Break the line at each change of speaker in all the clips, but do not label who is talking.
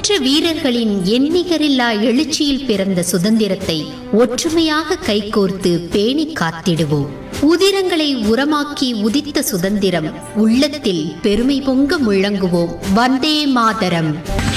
எண்ணற்ற வீரர்களின் எண்ணிகரில்லா எழுச்சியில் பிறந்த சுதந்திரத்தை ஒற்றுமையாக கைகோர்த்து பேணி காத்திடுவோம் உதிரங்களை உரமாக்கி உதித்த சுதந்திரம் உள்ளத்தில் பெருமை பொங்க முழங்குவோம் வந்தே மாதரம்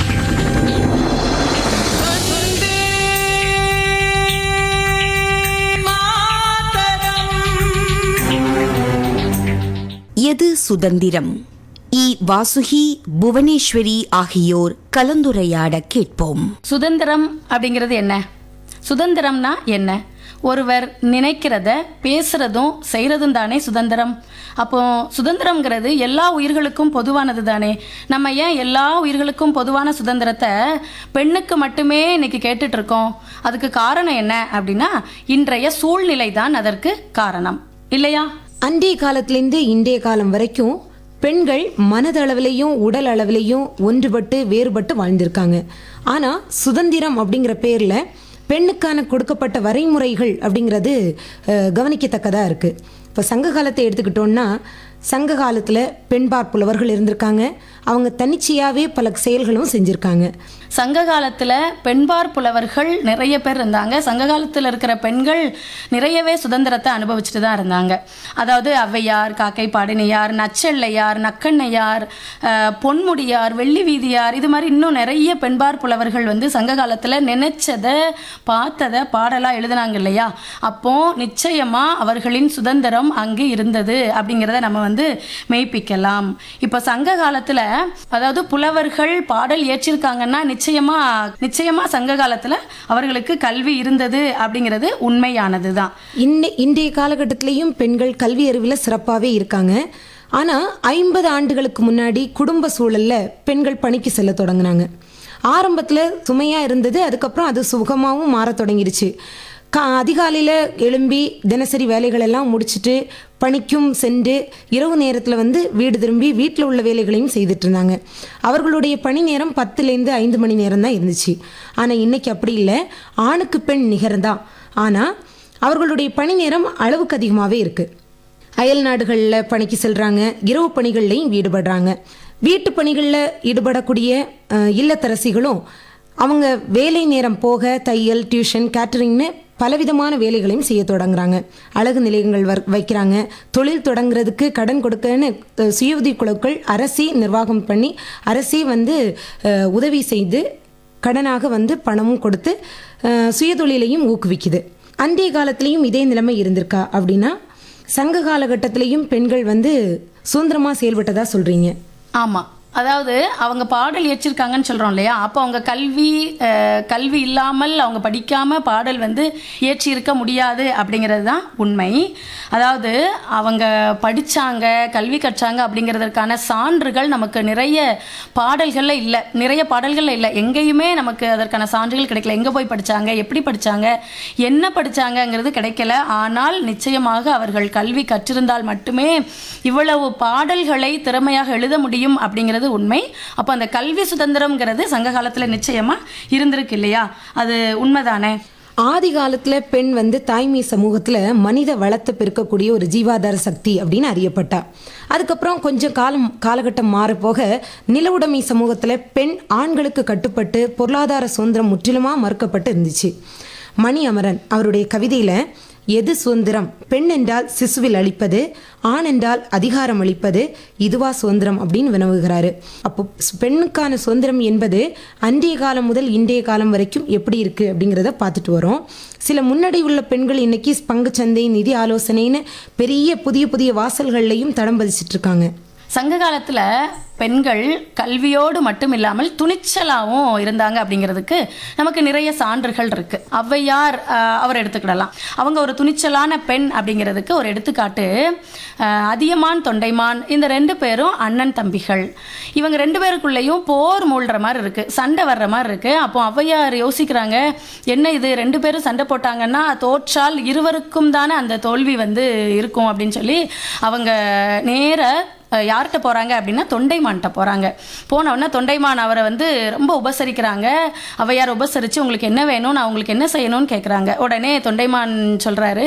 எது சுதந்திரம் இ வாசுகி புவனேஸ்வரி ஆகியோர் கலந்துரையாட கேட்போம்
சுதந்திரம் அப்படிங்கிறது என்ன சுதந்திரம்னா என்ன ஒருவர் நினைக்கிறத பேசுறதும் செய்யறதும் தானே சுதந்திரம் அப்போ சுதந்திரம்ங்கிறது எல்லா உயிர்களுக்கும் பொதுவானது தானே நம்ம ஏன் எல்லா உயிர்களுக்கும் பொதுவான சுதந்திரத்தை பெண்ணுக்கு மட்டுமே இன்னைக்கு கேட்டுட்டு இருக்கோம் அதுக்கு காரணம் என்ன அப்படின்னா இன்றைய சூழ்நிலை தான் அதற்கு காரணம் இல்லையா
அன்றைய காலத்திலேருந்து இன்றைய காலம் வரைக்கும் பெண்கள் மனதளவிலையும் உடல் அளவிலையும் ஒன்றுபட்டு வேறுபட்டு வாழ்ந்திருக்காங்க ஆனா சுதந்திரம் அப்படிங்கிற பேர்ல பெண்ணுக்கான கொடுக்கப்பட்ட வரைமுறைகள் அப்படிங்கிறது அஹ், கவனிக்கத்தக்கதா இருக்கு இப்போ சங்க காலத்தை எடுத்துக்கிட்டோம்னா சங்க காலத்துல பெண்பார் புலவர்கள் இருந்திருக்காங்க அவங்க தன்னிச்சையாவே பல செயல்களும் செஞ்சிருக்காங்க
சங்க காலத்துல பெண்பார் புலவர்கள் நிறைய பேர் இருந்தாங்க சங்க காலத்துல இருக்கிற பெண்கள் நிறையவே சுதந்திரத்தை அனுபவிச்சுட்டு தான் இருந்தாங்க அதாவது ஔவையார் காக்கை பாடினியார் நச்செல்லையார் நக்கண்ணையார் அஹ், பொன்முடியார் வெள்ளி வீதியார் இது மாதிரி இன்னும் நிறைய பெண்பார் புலவர்கள் வந்து சங்க காலத்துல நினைச்சதை பார்த்ததை பாடலா எழுதினாங்க இல்லையா அப்போ நிச்சயமா அவர்களின் சுதந்திரம் அங்கு இருந்தது அப்படிங்கிறத நம்ம வந்து மெய்ப்பிக்கலாம் இப்போ சங்க காலத்துல அதாவது புலவர்கள் பாடல் ஏற்றிருக்காங்கன்னா நிச்சயமா நிச்சயமா சங்க காலத்துல அவர்களுக்கு கல்வி இருந்தது அப்படிங்கிறது உண்மையானது தான்
இன்னை இன்றைய காலகட்டத்திலையும் பெண்கள் கல்வி அறிவில் சிறப்பாகவே இருக்காங்க ஆனால் ஐம்பது ஆண்டுகளுக்கு முன்னாடி குடும்ப சூழல்ல பெண்கள் பணிக்கு செல்ல தொடங்கினாங்க ஆரம்பத்தில் சுமையாக இருந்தது அதுக்கப்புறம் அது சுகமாகவும் மாற தொடங்கிருச்சு கா அதிகாலையில் எழும்பி தினசரி வேலைகள் எல்லாம் முடிச்சுட்டு பணிக்கும் சென்று இரவு நேரத்தில் வந்து வீடு திரும்பி வீட்டில் உள்ள வேலைகளையும் செய்துட்டு இருந்தாங்க அவர்களுடைய பணி நேரம் பத்துலேருந்து ஐந்து மணி நேரம் தான் இருந்துச்சு ஆனால் இன்னைக்கு அப்படி இல்லை ஆணுக்கு பெண் நிகர்தான் ஆனால் அவர்களுடைய பணி நேரம் அளவுக்கு அதிகமாகவே இருக்குது அயல் நாடுகளில் பணிக்கு செல்கிறாங்க இரவு பணிகள்லையும் ஈடுபடுறாங்க வீட்டு பணிகளில் ஈடுபடக்கூடிய அஹ், இல்லத்தரசிகளும் அவங்க வேலை நேரம் போக தையல் டியூஷன் கேட்டரிங்னு பலவிதமான வேலைகளையும் செய்ய தொடங்குறாங்க அழகு நிலையங்கள் வர் வைக்கிறாங்க தொழில் தொடங்குறதுக்கு கடன் கொடுக்கன்னு அஹ், சுய உதவிக் குழுக்கள் அரசே நிர்வாகம் பண்ணி அரசே வந்து அஹ், உதவி செய்து கடனாக வந்து பணமும் கொடுத்து அஹ், சுயதொழிலையும் ஊக்குவிக்குது அன்றைய காலத்திலையும் இதே நிலைமை இருந்திருக்கா அப்படின்னா சங்க காலகட்டத்திலையும் பெண்கள் வந்து சுதந்திரமா செயல்பட்டதா சொல்றீங்க
ஆமா அதாவது அவங்க பாடல் ஏற்றிருக்காங்கன்னு சொல்றோம் இல்லையா அப்போ அவங்க கல்வி அஹ், கல்வி இல்லாமல் அவங்க படிக்காம பாடல் வந்து ஏற்றி இருக்க முடியாது அப்படிங்கிறது தான் உண்மை அதாவது அவங்க படிச்சாங்க கல்வி கற்றாங்க அப்படிங்கிறதுக்கான சான்றுகள் நமக்கு நிறைய பாடல்கள்ல இல்லை நிறைய பாடல்கள்ல இல்லை எங்கேயுமே நமக்கு அதற்கான சான்றுகள் கிடைக்கல எங்க போய் படிச்சாங்க எப்படி படிச்சாங்க என்ன படிச்சாங்கங்கிறது கிடைக்கல ஆனால் நிச்சயமாக அவர்கள் கல்வி கற்றிருந்தால் மட்டுமே இவ்வளவு பாடல்களை திறமையாக எழுத முடியும் அப்படிங்கிறது உண்மை அப்போ அந்த கல்வி சுதந்திரம்ங்கிறது சங்க காலத்துல நிச்சயமா இருந்திருக்கு இல்லையா அது உண்மைதானே
ஆதி காலத்துல பெண் வந்து தாய்மை சமூகத்துல மனித வளத்தை பெருக்கக்கூடிய ஒரு ஜீவாதார சக்தி அப்படின்னு அறியப்பட்டா அதுக்கப்புறம் கொஞ்சம் காலம் காலகட்டம் மாறப்போக நில உடைமை சமூகத்துல பெண் ஆண்களுக்கு கட்டுப்பட்டு பொருளாதார சுதந்திரம் முற்றிலுமா மறுக்கப்பட்டு இருந்துச்சு மணி அமரன் அவருடைய கவிதையில எது சுதந்திரம் பெண் என்றால் சிசுவில் அளிப்பது ஆண் என்றால் அதிகாரம் அளிப்பது இதுவா சுதந்திரம் அப்படின்னு வினவுகிறாரு அப்போ ஸ்- பெண்ணுக்கான சுதந்திரம் என்பது அன்றைய காலம் முதல் இன்றைய காலம் வரைக்கும் எப்படி இருக்கு அப்படிங்கிறத பார்த்துட்டு வரோம் சில முன்னாடி உள்ள பெண்கள் இன்னைக்கு பங்குச்சந்தை நிதி ஆலோசனைன்னு பெரிய புதிய புதிய வாசல்கள்லையும் தடம் பதிச்சிட்டு இருக்காங்க
சங்க காலத்துல பெண்கள் கல்வியோடு மட்டும் இல்லாமல் துணிச்சலாகவும் இருந்தாங்க அப்படிங்கிறதுக்கு நமக்கு நிறைய சான்றுகள் இருக்கு ஔவையார் ஆஹ், அவர் எடுத்துக்கிடலாம் அவங்க ஒரு துணிச்சலான பெண் அப்படிங்கிறதுக்கு ஒரு எடுத்துக்காட்டு ஆஹ், அதியமான் தொண்டைமான் இந்த ரெண்டு பேரும் அண்ணன் தம்பிகள் இவங்க ரெண்டு பேருக்குள்ளேயும் போர் மூழ்கிற மாதிரி இருக்கு சண்டை வர்ற மாதிரி இருக்கு அப்போ ஔவையார் யோசிக்கிறாங்க என்ன இது ரெண்டு பேரும் சண்டை போட்டாங்கன்னா தோற்றால் இருவருக்கும் தானே அந்த தோல்வி வந்து இருக்கும் அப்படின்னு சொல்லி அவங்க நேர அஹ், யார்கிட்ட போகிறாங்க அப்படின்னா தொண்டைமான்கிட்ட போகிறாங்க போனவுடனே தொண்டைமான் அவரை வந்து ரொம்ப உபசரிக்கிறாங்க அவையார் உபசரித்து உங்களுக்கு என்ன வேணும் நான் உங்களுக்கு என்ன செய்யணும்னு கேட்குறாங்க உடனே தொண்டைமான் சொல்கிறாரு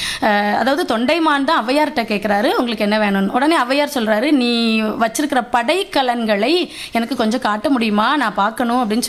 அதாவது தொண்டைமான் தான் ஔவையார்கிட்ட கேட்குறாரு உங்களுக்கு என்ன வேணும்னு உடனே ஔவையார் சொல்கிறாரு நீ வச்சிருக்கிற படைக்கலன்களை எனக்கு கொஞ்சம் காட்ட முடியுமா நான் பார்க்கணும் அப்படின்னு